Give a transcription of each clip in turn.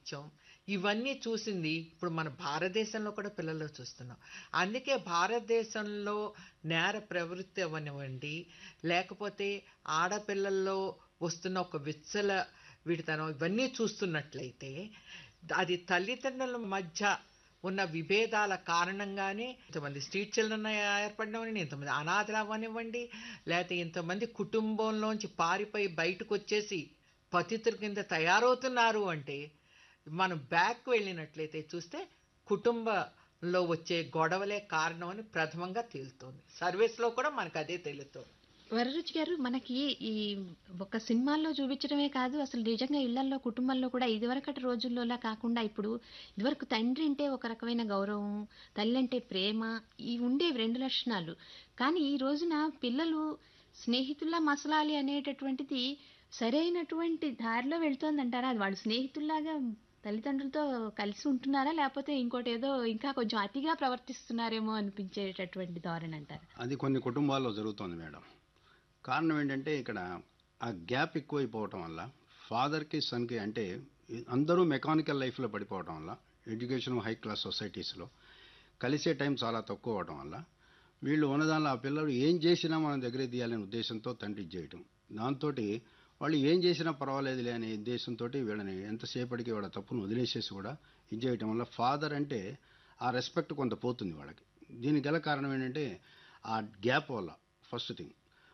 ఆధిపత్యం ఇవన్నీ చూసింది ఇప్పుడు మన భారతదేశంలో కూడా పిల్లలు చూస్తున్నాం అందుకే భారతదేశంలో నేర ప్రవృత్తి అవనివ్వండి లేకపోతే ఆడపిల్లల్లో వస్తున్న ఒక విచ్చల విడితనం ఇవన్నీ చూస్తున్నట్లయితే అది తల్లిదండ్రుల మధ్య ఉన్న విభేదాల కారణంగానే ఇంతమంది స్ట్రీట్ చిల్డ్రన్ ఏర్పడినవ్వండి ఇంతమంది అనాథలు అవ్వనివ్వండి లేకపోతే ఇంతమంది కుటుంబంలోంచి పారిపోయి బయటకు వచ్చేసి పతితుల కింద తయారవుతున్నారు అంటే మనం బ్యాక్ వెళ్ళినట్లయితే చూస్తే కుటుంబంలో వచ్చే గొడవలే కారణం అని ప్రథమంగా తేలుతోంది సర్వీస్లో కూడా మనకు అదే తెలుస్తుంది వరరుచి గారు మనకి ఈ ఒక సినిమాల్లో చూపించడమే కాదు అసలు నిజంగా ఇళ్లలో కుటుంబంలో కూడా ఇదివరకటి రోజుల్లోలా కాకుండా ఇప్పుడు ఇదివరకు తండ్రి అంటే ఒక రకమైన గౌరవం తల్లి అంటే ప్రేమ ఈ ఉండేవి రెండు లక్షణాలు కానీ ఈ రోజున పిల్లలు స్నేహితుల్లా మసలాలి అనేటటువంటిది సరైనటువంటి దారిలో వెళ్తోందంటారా అది వాళ్ళు స్నేహితుల్లాగా తల్లిదండ్రులతో కలిసి ఉంటున్నారా లేకపోతే ఇంకోటి ఏదో ఇంకా కొంచెం అతిగా ప్రవర్తిస్తున్నారేమో అనిపించేటటువంటి ధోరణి అంటారు అది కొన్ని కుటుంబాల్లో జరుగుతోంది మేడం కారణం ఏంటంటే ఇక్కడ ఆ గ్యాప్ ఎక్కువైపోవటం వల్ల ఫాదర్కి సన్కి అంటే అందరూ మెకానికల్ లైఫ్లో పడిపోవటం వల్ల ఎడ్యుకేషన్ హై క్లాస్ సొసైటీస్లో కలిసే టైం చాలా తక్కువ అవడం వల్ల వీళ్ళు ఉన్నదానిలో ఆ పిల్లలు ఏం చేసినా మనం దగ్గరే తీయాలనే ఉద్దేశంతో తండ్రి చేయటం దాంతో వాళ్ళు ఏం చేసినా పర్వాలేదులే అనే ఉద్దేశంతో వీళ్ళని ఎంతసేపటికి వాళ్ళ తప్పును వదిలేసేసి కూడా ఇది చేయటం వల్ల ఫాదర్ అంటే ఆ రెస్పెక్ట్ కొంత పోతుంది వాళ్ళకి దీనికి గల కారణం ఏంటంటే ఆ గ్యాప్ వల్ల ఫస్ట్ థింగ్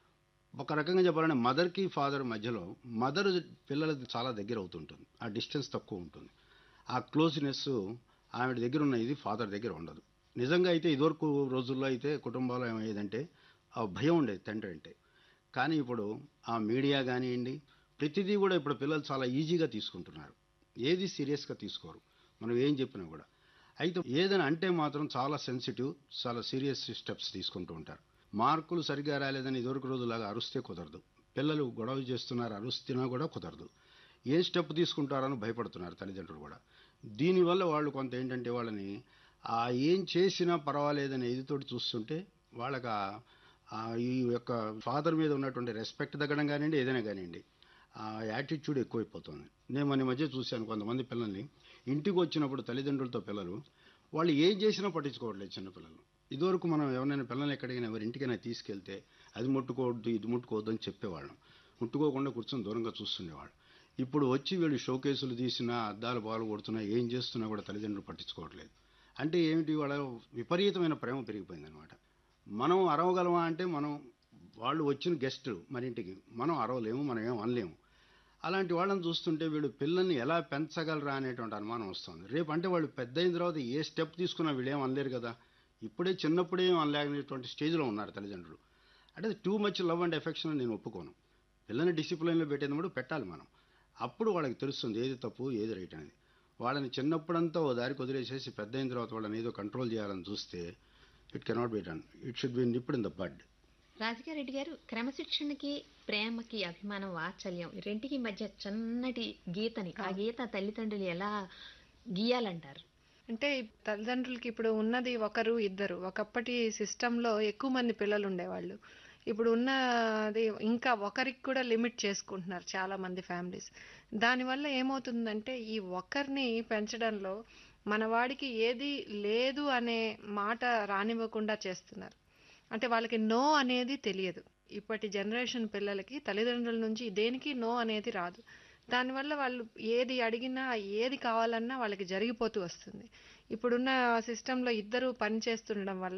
ఒక రకంగా చెప్పాలంటే మదర్కి ఫాదర్ మధ్యలో మదర్ పిల్లలది చాలా దగ్గర అవుతుంటుంది ఆ డిస్టెన్స్ తక్కువ ఉంటుంది ఆ క్లోజ్నెస్ ఆవిడ దగ్గర ఉన్న ఇది ఫాదర్ దగ్గర ఉండదు నిజంగా అయితే ఇదివరకు రోజుల్లో అయితే కుటుంబాల్లో ఏమయ్యేదంటే ఆ భయం ఉండేది తండ్రి అంటే కానీ ఇప్పుడు ఆ మీడియా కానివ్వండి ప్రతిదీ కూడా ఇప్పుడు పిల్లలు చాలా ఈజీగా తీసుకుంటున్నారు ఏది సీరియస్గా తీసుకోరు మనం ఏం చెప్పినా కూడా అయితే ఏదైనా అంటే మాత్రం చాలా సెన్సిటివ్ చాలా సీరియస్ స్టెప్స్ తీసుకుంటూ ఉంటారు మార్కులు సరిగ్గా రాలేదని ఇదివరకు రోజులాగా అరుస్తే కుదరదు పిల్లలు గొడవ చేస్తున్నారు అరుస్తున్నా కూడా కుదరదు ఏ స్టెప్ తీసుకుంటారని భయపడుతున్నారు తల్లిదండ్రులు కూడా దీనివల్ల వాళ్ళు కొంత ఏంటంటే వాళ్ళని ఆ ఏం చేసినా పర్వాలేదనే ఇదితోటి చూస్తుంటే వాళ్ళకి ఆ- ఆ ఈ యొక్క ఫాదర్ మీద ఉన్నటువంటి రెస్పెక్ట్ తగ్గడం కానివ్వండి ఏదైనా కానివ్వండి ఆ యాటిట్యూడ్ ఎక్కువైపోతుంది నేను మన ఈ మధ్య చూశాను కొంతమంది పిల్లల్ని ఇంటికి వచ్చినప్పుడు తల్లిదండ్రులతో పిల్లలు వాళ్ళు ఏం చేసినా పట్టించుకోవట్లేదు చిన్నపిల్లలు ఇదివరకు మనం ఎవరైనా పిల్లల్ని ఎక్కడికైనా ఎవరి ఇంటికైనా తీసుకెళ్తే అది ముట్టుకోవద్దు ఇది ముట్టుకోవద్దు అని చెప్పేవాళ్ళం ముట్టుకోకుండా కూర్చొని దూరంగా చూస్తుండేవాళ్ళు ఇప్పుడు వచ్చి వీళ్ళు షోకేసులు తీసినా అద్దాలు బాలు కొడుతున్నా ఏం చేస్తున్నా కూడా తల్లిదండ్రులు పట్టించుకోవట్లేదు అంటే ఏమిటి వాళ్ళ విపరీతమైన ప్రేమ పెరిగిపోయిందనమాట మనం అరవగలమా అంటే మనం వాళ్ళు వచ్చిన గెస్టులు మన ఇంటికి మనం అరవలేము మనం ఏం అనలేము అలాంటి వాళ్ళని చూస్తుంటే వీళ్ళు పిల్లల్ని ఎలా పెంచగలరా అనేటువంటి అనుమానం వస్తుంది రేపు అంటే వాళ్ళు పెద్ద అయిన తర్వాత ఏ స్టెప్ తీసుకున్నా వీళ్ళు ఏం అనలేరు కదా ఇప్పుడే చిన్నప్పుడే ఏం అనలేనటువంటి స్టేజ్లో ఉన్నారు తల్లిదండ్రులు అంటే too much love and affection అని నేను ఒప్పుకోను పిల్లల్ని డిసిప్లిన్లో పెట్టేటప్పుడు పెట్టాలి మనం అప్పుడు వాళ్ళకి తెలుస్తుంది ఏది తప్పు ఏది రైట్ అనేది వాళ్ళని చిన్నప్పుడంతా ఓ దారికి వదిలేసేసి పెద్ద అయిన తర్వాత వాళ్ళని ఏదో కంట్రోల్ చేయాలని చూస్తే it cannot be done it should be nipped in the bud Rajugareddy గారు క్రమశిక్షణకి ప్రేమకి అభిమానం వాత్సల్యం ఈ రెంటికి మధ్య చన్నటి గీతని ఆ గీత తల్లిదండ్రులు ఎలా గీయాలంటారు అంటే ఈ తల్లిదండ్రులకి ఇప్పుడు ఉన్నది ఒకరు ఇద్దరు ఒకప్పటి సిస్టంలో ఎక్కువ మంది పిల్లలు ఉండేవాళ్ళు ఇప్పుడు ఉన్నది ఇంకా ఒకరికి కూడా లిమిట్ చేసుకుంటున్నారు చాలా మంది ఫ్యామిలీస్ దానివల్ల ఏమవుతుందంటే ఈ ఒకరిని పెంచడంలో మన వాడికి ఏది లేదు అనే మాట రానివ్వకుండా చేస్తున్నారు అంటే వాళ్ళకి నో అనేది తెలియదు ఇప్పటి జనరేషన్ పిల్లలకి తల్లిదండ్రుల నుంచి దేనికి నో అనేది రాదు దానివల్ల వాళ్ళు ఏది అడిగినా ఏది కావాలన్నా వాళ్ళకి జరిగిపోతూ వస్తుంది ఇప్పుడున్న సిస్టంలో ఇద్దరు పని చేస్తుండడం వల్ల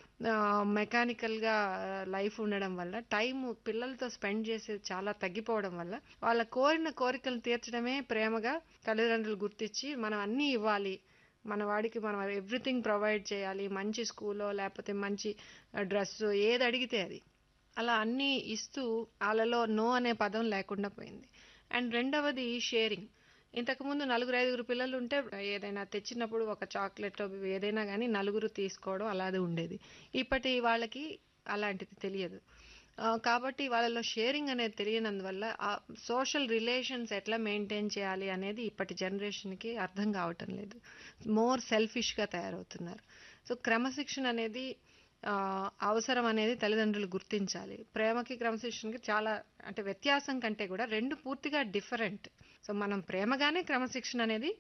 మెకానికల్గా లైఫ్ ఉండడం వల్ల టైం పిల్లలతో స్పెండ్ చేసేది చాలా తగ్గిపోవడం వల్ల వాళ్ళ కోరిన కోరికలు తీర్చడమే ప్రేమగా తల్లిదండ్రులు గుర్తించి మనం అన్నీ ఇవ్వాలి మన వాడికి మనం ఎవ్రీథింగ్ ప్రొవైడ్ చేయాలి మంచి స్కూలో లేకపోతే మంచి డ్రెస్ ఏది అడిగితే అది అలా అన్నీ ఇస్తూ వాళ్ళలో నో అనే పదం లేకుండా పోయింది అండ్ రెండవది షేరింగ్ ఇంతకుముందు నలుగురు ఐదుగురు పిల్లలు ఉంటే ఏదైనా తెచ్చినప్పుడు ఒక చాక్లెట్ ఏదైనా కానీ నలుగురు తీసుకోవడం అలాగే ఉండేది ఇప్పటి వాళ్ళకి అలాంటిది తెలియదు ఆ, కాబట్టి వాళ్ళలో షేరింగ్ అనేది తెలియనందువల్ల ఆ సోషల్ రిలేషన్స్ ఎట్లా మెయింటైన్ చేయాలి అనేది ఇప్పటి జనరేషన్కి అర్థం కావటం లేదు మోర్ సెల్ఫిష్గా తయారవుతున్నారు సో క్రమశిక్షణ అనేది ఆ, అవసరం అనేది తల్లిదండ్రులు గుర్తించాలి ప్రేమకి క్రమశిక్షణకి చాలా అంటే వ్యత్యాసం కంటే కూడా రెండు పూర్తిగా డిఫరెంట్ సో మనం ప్రేమగానే క్రమశిక్షణ అనేది